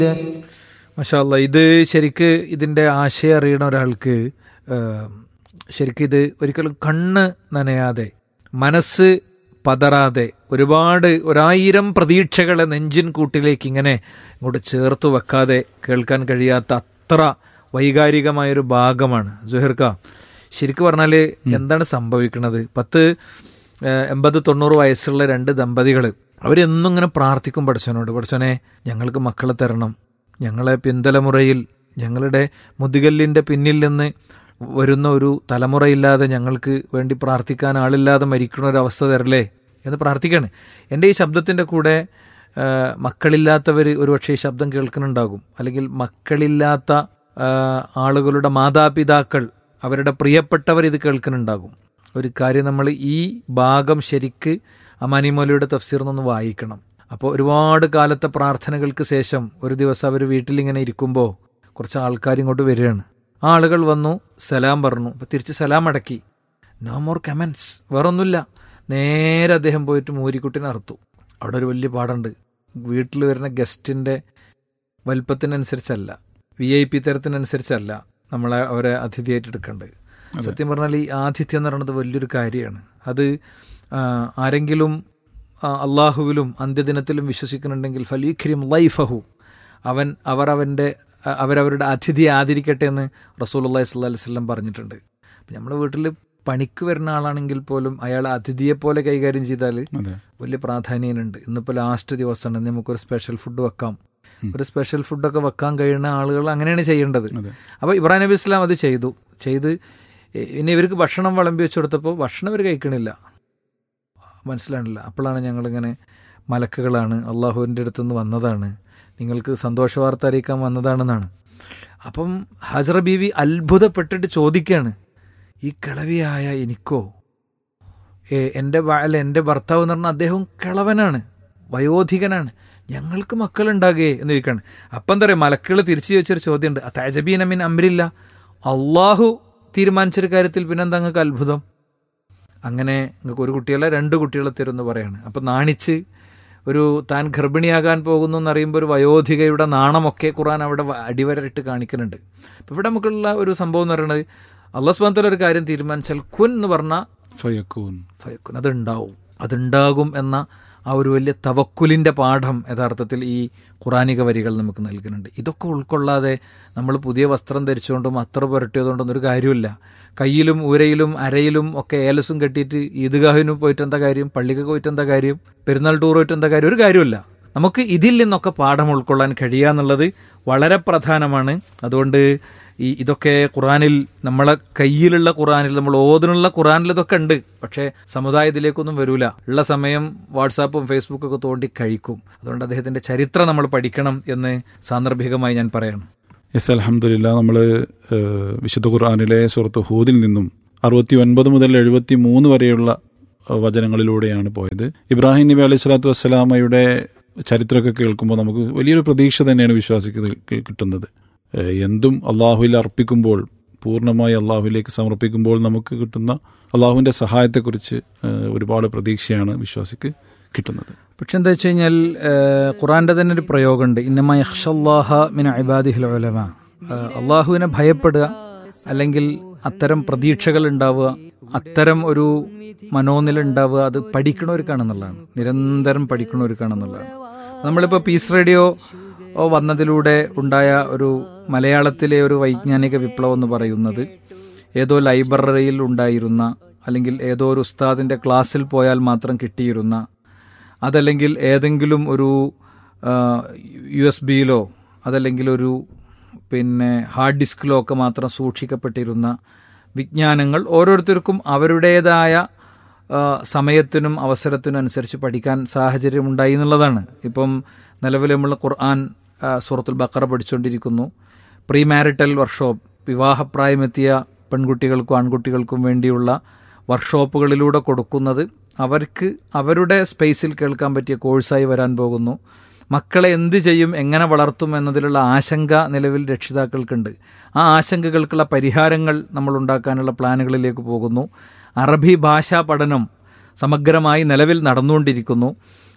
മഷാല്ല ഇത് ശരിക്ക് ഇതിൻ്റെ ആശയം അറിയണ ഒരാൾക്ക് ശരിക്കും ഇത് ഒരിക്കലും കണ്ണ് നനയാതെ മനസ്സ് പതറാതെ ഒരുപാട് ഒരായിരം പ്രതീക്ഷകളെ നെഞ്ചിൻ കൂട്ടിലേക്ക് ഇങ്ങനെ ഇങ്ങോട്ട് ചേർത്ത് വെക്കാതെ കേൾക്കാൻ കഴിയാത്ത അത്ര വൈകാരികമായൊരു ഭാഗമാണ് ജുഹർക്ക ശരിക്കും പറഞ്ഞാൽ എന്താണ് സംഭവിക്കുന്നത് പത്ത് ഏഹ്, എൺപത് തൊണ്ണൂറ് വയസ്സുള്ള രണ്ട് ദമ്പതികൾ അവരെന്നും ഇങ്ങനെ പ്രാർത്ഥിക്കും പഠിച്ചവനോട് പഠിച്ചവനെ ഞങ്ങൾക്ക് മക്കളെ തരണം ഞങ്ങളെ പിന്തലമുറയിൽ ഞങ്ങളുടെ മുതുകല്ലിൻ്റെ പിന്നിൽ നിന്ന് വരുന്ന ഒരു തലമുറയില്ലാതെ ഞങ്ങൾക്ക് വേണ്ടി പ്രാർത്ഥിക്കാൻ ആളില്ലാതെ മരിക്കുന്ന ഒരു അവസ്ഥ തരല്ലേ എന്ന് പ്രാർത്ഥിക്കാണ് എൻ്റെ ഈ ശബ്ദത്തിൻ്റെ കൂടെ ആ, മക്കളില്ലാത്തവർ ഒരുപക്ഷെ ഈ ശബ്ദം കേൾക്കുന്നുണ്ടാകും അല്ലെങ്കിൽ മക്കളില്ലാത്ത ആ, ആളുകളുടെ മാതാപിതാക്കൾ അവരുടെ പ്രിയപ്പെട്ടവർ ഇത് കേൾക്കുന്നുണ്ടാകും ഒരു കാര്യം നമ്മൾ ഈ ഭാഗം ശരിക്ക് അമാനിമോലയുടെ തഫ്സീർ നിന്ന് വായിക്കണം അപ്പോൾ ഒരുപാട് കാലത്തെ പ്രാർത്ഥനകൾക്ക് ശേഷം ഒരു ദിവസം അവർ വീട്ടിലിങ്ങനെ ഇരിക്കുമ്പോൾ കുറച്ച് ആൾക്കാർ ഇങ്ങോട്ട് വരികയാണ് ആ ആളുകൾ വന്നു സലാം പറഞ്ഞു അപ്പോൾ തിരിച്ച് സലാം അടക്കി നോ മോർ കമൻസ് വേറൊന്നുമില്ല നേരെ അദ്ദേഹം പോയിട്ട് മൂരിക്കുട്ടിനെ അറുത്തു അവിടെ ഒരു വലിയ പാടുണ്ട് വീട്ടിൽ വരുന്ന ഗസ്റ്റിൻ്റെ വലിപ്പത്തിനനുസരിച്ചല്ല വി ഐ പി തരത്തിനനുസരിച്ചല്ല നമ്മളെ അവരെ അതിഥിയായിട്ട് എടുക്കേണ്ടത് സത്യം പറഞ്ഞാൽ ഈ ആതിഥ്യം എന്ന് പറയുന്നത് വലിയൊരു കാര്യമാണ് അത് ആ, ആരെങ്കിലും ആ, അള്ളാഹുവിലും അന്ത്യദിനത്തിലും വിശ്വസിക്കുന്നുണ്ടെങ്കിൽ ഫലീഖിരിം ലൈഫഹു അവൻ അവർ അവൻ്റെ അ- അവരവരുടെ അതിഥിയെ ആദരിക്കട്ടെ എന്ന് റസൂൽ അള്ളാഹി സ്വല്ലാ അലൈഹി സ്വലം പറഞ്ഞിട്ടുണ്ട് അപ്പം നമ്മുടെ വീട്ടിൽ പണിക്ക് വരുന്ന ആളാണെങ്കിൽ പോലും അയാൾ അതിഥിയെ പോലെ കൈകാര്യം ചെയ്താൽ അതെ വലിയ പ്രാധാന്യമുണ്ട് ഇന്നിപ്പോൾ ലാസ്റ്റ് ദിവസമാണ് നമുക്കൊരു സ്പെഷ്യൽ ഫുഡ് വെക്കാം ഒരു സ്പെഷ്യൽ ഫുഡൊക്കെ വെക്കാൻ കഴിയുന്ന ആളുകൾ അങ്ങനെയാണ് ചെയ്യേണ്ടത് അതെ അപ്പോൾ ഇബ്രാഹിം നബി ഇസ്ലാം അത് ചെയ്തു ചെയ്ത് ഇ- ഇനി ഇവർക്ക് ഭക്ഷണം വിളമ്പി വെച്ച് കൊടുത്തപ്പോൾ ഭക്ഷണം ഇവർ കഴിക്കണില്ല മനസ്സിലാണില്ല അപ്പോഴാണ് ഞങ്ങളിങ്ങനെ മലക്കുകളാണ് അള്ളാഹുവിൻ്റെ അടുത്തുനിന്ന് വന്നതാണ് നിങ്ങൾക്ക് സന്തോഷ വാർത്ത അറിയിക്കാൻ വന്നതാണെന്നാണ് അപ്പം ഹജറ ബീവി അത്ഭുതപ്പെട്ടിട്ട് ചോദിക്കുകയാണ് ഈ കിളവിയായ എനിക്കോ ഏ, എൻ്റെ ഭ- അല്ല എൻ്റെ ഭർത്താവ് എന്ന് പറഞ്ഞാൽ അദ്ദേഹം കിളവനാണ് വയോധികനാണ് ഞങ്ങൾക്ക് മക്കളുണ്ടാകേ എന്ന് ചോദിക്കാണ് അപ്പം എന്താ പറയുക മലക്കുകൾ തിരിച്ചു ചോദിച്ചൊരു ചോദ്യമുണ്ട് തജബീൻ അമീൻ അമ്രില്ല അള്ളാഹു തീരുമാനിച്ചൊരു കാര്യത്തിൽ പിന്നെന്താ നിങ്ങൾക്ക് അത്ഭുതം അങ്ങനെ നിങ്ങൾക്ക് ഒരു കുട്ടിയല്ല രണ്ട് കുട്ടികളെ തരുമെന്ന് പറയാണ് അപ്പം നാണിച്ച് ഒരു താൻ ഗർഭിണിയാകാൻ പോകുന്നു എന്നറിയുമ്പോൾ ഒരു വയോധികയുടെ നാണമൊക്കെ ഖുറാൻ അവിടെ വ- അടിവരയിട്ട് കാണിക്കുന്നുണ്ട് അപ്പം ഇവിടെ നമുക്കുള്ള ഒരു സംഭവം എന്ന് പറയുന്നത് അള്ളാഹ് സുബാനത്തിലെ ഒരു കാര്യം തീരുമാനിച്ചാൽ കുൻ എന്ന് പറഞ്ഞാൽ ഫയക്കൂൻ ഫയക്കുൻ അതുണ്ടാവും അതുണ്ടാകും എന്ന ആ ഒരു വലിയ തവക്കുലിൻ്റെ പാഠം യഥാർത്ഥത്തിൽ ഈ ഖുറാനിക വരികൾ നമുക്ക് നൽകുന്നുണ്ട് ഇതൊക്കെ ഉൾക്കൊള്ളാതെ നമ്മൾ പുതിയ വസ്ത്രം ധരിച്ചുകൊണ്ടും അത്ര പുരട്ടിയതുകൊണ്ടൊന്നും ഒരു കാര്യമില്ല കയ്യിലും ഊരയിലും അരയിലും ഒക്കെ ഏലസും കെട്ടിയിട്ട് ഈദ്ഗാഹിനും പോയിട്ട് എന്താ കാര്യം പള്ളിക്ക് പോയിട്ട് എന്താ കാര്യം പെരുന്നാൾ ടൂർ പോയിട്ട് എന്താ കാര്യം ഒരു കാര്യമില്ല നമുക്ക് ഇതിൽ നിന്നൊക്കെ പാഠം ഉൾക്കൊള്ളാൻ കഴിയുക എന്നുള്ളത് വളരെ പ്രധാനമാണ് അതുകൊണ്ട് ഈ ഇതൊക്കെ ഖുറാനിൽ നമ്മളെ കയ്യിലുള്ള ഖുറാനിൽ നമ്മൾ ഓതിനുള്ള ഖുറാനിൽ ഇതൊക്കെ ഉണ്ട് പക്ഷേ സമുദായത്തിലേക്കൊന്നും വരൂല ഉള്ള സമയം വാട്സാപ്പും ഫേസ്ബുക്കും ഒക്കെ തോണ്ടി കഴിക്കും അതുകൊണ്ട് അദ്ദേഹത്തിന്റെ ചരിത്രം നമ്മൾ പഠിക്കണം എന്ന് സാന്ദർഭികമായി ഞാൻ പറയണം യെസ് അലഹമില്ല നമ്മൾ വിശുദ്ധ ഖുർആാനിലെ സുഹൃത്ത് ഹൂദിൽ നിന്നും അറുപത്തി ഒൻപത് മുതൽ എഴുപത്തി മൂന്ന് വരെയുള്ള ഏഹ്, വചനങ്ങളിലൂടെയാണ് പോയത് ഇബ്രാഹിം നബി അലൈഹി സ്വലാത്തു വസ്സലാമയുടെ ചരിത്രമൊക്കെ കേൾക്കുമ്പോൾ നമുക്ക് വലിയൊരു പ്രതീക്ഷ തന്നെയാണ് വിശ്വാസിക്ക് കിട്ടുന്നത് ഏഹ്, എന്തും അള്ളാഹുവിൽ അർപ്പിക്കുമ്പോൾ പൂർണ്ണമായി അള്ളാഹുവിലേക്ക് സമർപ്പിക്കുമ്പോൾ നമുക്ക് കിട്ടുന്ന അള്ളാഹുവിൻ്റെ സഹായത്തെക്കുറിച്ച് ഏഹ്, ഒരുപാട് പ്രതീക്ഷയാണ് വിശ്വാസിക്ക് കിട്ടുന്നത് പക്ഷെ എന്താ വെച്ച് കഴിഞ്ഞാൽ ഏഹ്, ഖുറാന്റെ തന്നെ ഒരു പ്രയോഗമുണ്ട് ഇന്നമ യഹ്ഷല്ലാഹ മിന ഇബാദിഹിൽ ഉലമ ഏഹ്, അള്ളാഹുവിനെ ഭയപ്പെടുക അല്ലെങ്കിൽ അത്തരം പ്രതീക്ഷകൾ ഉണ്ടാവുക അത്തരം ഒരു മനോനില ഉണ്ടാവുക അത് പഠിക്കണവർക്കാണെന്നുള്ളതാണ് നിരന്തരം പഠിക്കണവർക്കാണെന്നുള്ളതാണ് നമ്മളിപ്പോൾ പീസ് റേഡിയോ ഓ, വന്നതിലൂടെ ഉണ്ടായ ഒരു മലയാളത്തിലെ ഒരു വൈജ്ഞാനിക വിപ്ലവം എന്ന് പറയുന്നത് ഏതോ ലൈബ്രറിയിൽ ഉണ്ടായിരുന്ന അല്ലെങ്കിൽ ഏതോ ഒരു ഉസ്താദിന്റെ ക്ലാസ്സിൽ പോയാൽ മാത്രം കിട്ടിയിരുന്ന അതല്ലെങ്കിൽ ഏതെങ്കിലും ഒരു യു എസ് ബിയിലോ അതല്ലെങ്കിൽ ഒരു പിന്നെ ഹാർഡ് ഡിസ്കിലോ ഒക്കെ മാത്രം സൂക്ഷിക്കപ്പെട്ടിരുന്ന വിജ്ഞാനങ്ങൾ ഓരോരുത്തർക്കും അവരുടേതായ ആ, സമയത്തിനും അവസരത്തിനും അനുസരിച്ച് പഠിക്കാൻ സാഹചര്യം ഉണ്ടായി എന്നുള്ളതാണ് ഇപ്പം നിലവിൽ നമ്മൾ ഖുർആൻ ആ, സൂറത്തുൽ ബക്കറ പഠിച്ചുകൊണ്ടിരിക്കുന്നു പ്രീ മാരിറ്റൽ വർക്ക്ഷോപ്പ് വിവാഹപ്രായമെത്തിയ പെൺകുട്ടികൾക്കും ആൺകുട്ടികൾക്കും വേണ്ടിയുള്ള വർക്ക്ഷോപ്പുകളിലൂടെ കൊടുക്കുന്നത് അവർക്ക് അവരുടെ സ്പേസിൽ കേൾക്കാൻ പറ്റിയ കോഴ്സായി വരാൻ പോകുന്നു മക്കളെ എന്ത് ചെയ്യും എങ്ങനെ വളർത്തും എന്നതിലുള്ള ആശങ്ക നിലവിൽ രക്ഷിതാക്കൾക്കുണ്ട് ആ ആശങ്കകൾക്കുള്ള പരിഹാരങ്ങൾ നമ്മൾ ഉണ്ടാക്കാനുള്ള പ്ലാനുകളിലേക്ക് പോകുന്നു അറബി ഭാഷാ പഠനം സമഗ്രമായി നിലവിൽ നടന്നുകൊണ്ടിരിക്കുന്നു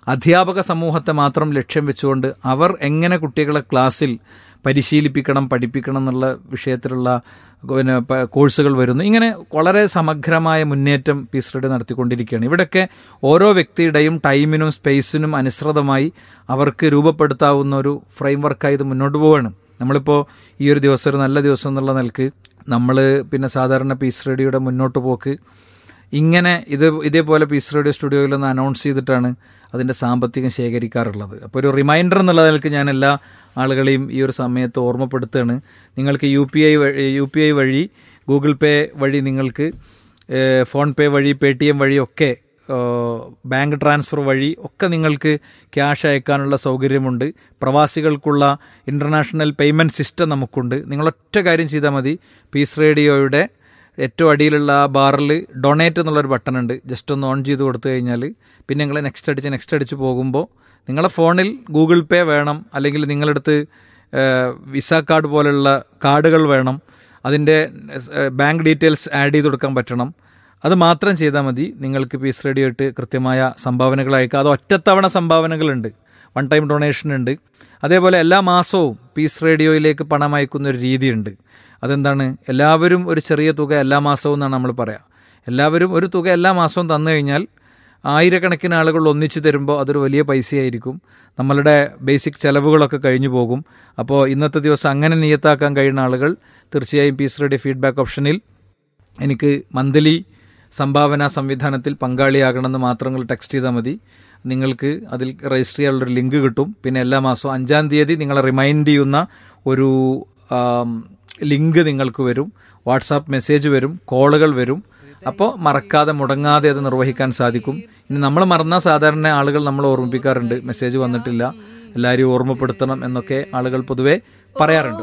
അധ്യാപക സമൂഹത്തെ മാത്രം ലക്ഷ്യം വെച്ചുകൊണ്ട് അവർ എങ്ങനെ കുട്ടികളെ ക്ലാസ്സിൽ പരിശീലിപ്പിക്കണം പഠിപ്പിക്കണം എന്നുള്ള വിഷയത്തിലുള്ള പിന്നെ പ- കോഴ്സുകൾ വരുന്നു ഇങ്ങനെ വളരെ സമഗ്രമായ മുന്നേറ്റം പീസ് റേഡിയോ നടത്തിക്കൊണ്ടിരിക്കുകയാണ് ഇവിടെയൊക്കെ ഓരോ വ്യക്തിയുടെയും ടൈമിനും സ്പേസിനും അനുസൃതമായി അവർക്ക് രൂപപ്പെടുത്താവുന്ന ഒരു ഫ്രെയിം വർക്കായി ഇത് മുന്നോട്ട് പോവുകയാണ് നമ്മളിപ്പോൾ ഈ ഒരു ദിവസം ഒരു നല്ല ദിവസം എന്നുള്ള നിലക്ക് നമ്മൾ പിന്നെ സാധാരണ പീസ് റേഡിയോയുടെ മുന്നോട്ട് പോക്ക് ഇങ്ങനെ ഇത് ഇതേപോലെ പീസ് റേഡിയോ സ്റ്റുഡിയോയിൽ ഒന്ന് അനൗൺസ് ചെയ്തിട്ടാണ് അതിൻ്റെ സാമ്പത്തികം ശേഖരിക്കാറുള്ളത് അപ്പോൾ ഒരു റിമൈൻഡർ എന്നുള്ള നിലക്ക് ഞാൻ എല്ലാ ആളുകളെയും ഈ ഒരു സമയത്ത് ഓർമ്മപ്പെടുത്തുകയാണ് നിങ്ങൾക്ക് U P I U P I വഴി ഗൂഗിൾ പേ വഴി നിങ്ങൾക്ക് ഏഹ്, ഫോൺ പേ വഴി പേ ടി എം വഴി ഒക്കെ ഏഹ്, ബാങ്ക് ട്രാൻസ്ഫർ വഴി ഒക്കെ നിങ്ങൾക്ക് ക്യാഷ് അയക്കാനുള്ള സൗകര്യമുണ്ട് പ്രവാസികൾക്കുള്ള ഇൻ്റർനാഷണൽ പേയ്മെൻറ്റ് സിസ്റ്റം നമുക്കുണ്ട് നിങ്ങളൊറ്റ കാര്യം ചെയ്താൽ മതി പീസ് റേഡിയോയുടെ ഏറ്റവും അടിയിലുള്ള ആ ബാറിൽ ഡൊണേറ്റ് എന്നുള്ളൊരു ബട്ടൺ ഉണ്ട് ജസ്റ്റ് ഒന്ന് ഓൺ ചെയ്ത് കൊടുത്തു കഴിഞ്ഞാൽ പിന്നെ നിങ്ങൾ നെക്സ്റ്റ് അടിച്ച് നെക്സ്റ്റ് അടിച്ച് പോകുമ്പോൾ നിങ്ങളുടെ ഫോണിൽ ഗൂഗിൾ പേ വേണം അല്ലെങ്കിൽ നിങ്ങളടുത്ത് ഏഹ്, വിസ കാർഡ് പോലുള്ള കാർഡുകൾ വേണം അതിൻ്റെ ഏഹ്, ബാങ്ക് ഡീറ്റെയിൽസ് ആഡ് ചെയ്ത് കൊടുക്കാൻ പറ്റണം അത് മാത്രം ചെയ്താൽ മതി നിങ്ങൾക്ക് പീസ് റേഡിയോ ആയിട്ട് കൃത്യമായ സംഭാവനകൾ അയക്കാം അത് ഒറ്റത്തവണ സംഭാവനകളുണ്ട് വൺ ടൈം ഡൊണേഷൻ ഉണ്ട് അതേപോലെ എല്ലാ മാസവും പീസ് റേഡിയോയിലേക്ക് പണം അയക്കുന്ന ഒരു രീതിയുണ്ട് അതെന്താണ് എല്ലാവരും ഒരു ചെറിയ തുക എല്ലാ മാസവും എന്നാണ് നമ്മൾ പറയാം എല്ലാവരും ഒരു തുക എല്ലാ മാസവും തന്നു കഴിഞ്ഞാൽ ആയിരക്കണക്കിന് ആളുകൾ ഒന്നിച്ചു തരുമ്പോൾ അതൊരു വലിയ പൈസയായിരിക്കും നമ്മളുടെ ബേസിക് ചെലവുകളൊക്കെ കഴിഞ്ഞു പോകും അപ്പോൾ ഇന്നത്തെ ദിവസം അങ്ങനെ നിയത്താക്കാൻ കഴിയുന്ന ആളുകൾ തീർച്ചയായും പീസ് റേഡിയോ ഫീഡ്ബാക്ക് ഓപ്ഷനിൽ എനിക്ക് മന്ത്ലി സംഭാവന സംവിധാനത്തിൽ പങ്കാളിയാകണമെന്ന് മാത്രങ്ങൾ ടെക്സ്റ്റ് ചെയ്താൽ മതി നിങ്ങൾക്ക് അതിൽ രജിസ്റ്റർ ചെയ്യാനുള്ളൊരു ലിങ്ക് കിട്ടും പിന്നെ എല്ലാ മാസവും അഞ്ചാം തീയതി നിങ്ങളെ റിമൈൻഡ് ചെയ്യുന്ന ഒരു ആം, ലിങ്ക് നിങ്ങൾക്ക് വരും വാട്സാപ്പ് മെസ്സേജ് വരും കോളുകൾ വരും അപ്പോൾ മറക്കാതെ മുടങ്ങാതെ അത് നിർവഹിക്കാൻ സാധിക്കും ഇനി നമ്മൾ മറന്ന സാധാരണ ആളുകൾ നമ്മൾ ഓർമ്മിപ്പിക്കാറുണ്ട് മെസ്സേജ് വന്നിട്ടില്ല എല്ലാവരെയും ഓർമ്മപ്പെടുത്തണം എന്നൊക്കെ ആളുകൾ പൊതുവെ പറയാറുണ്ട്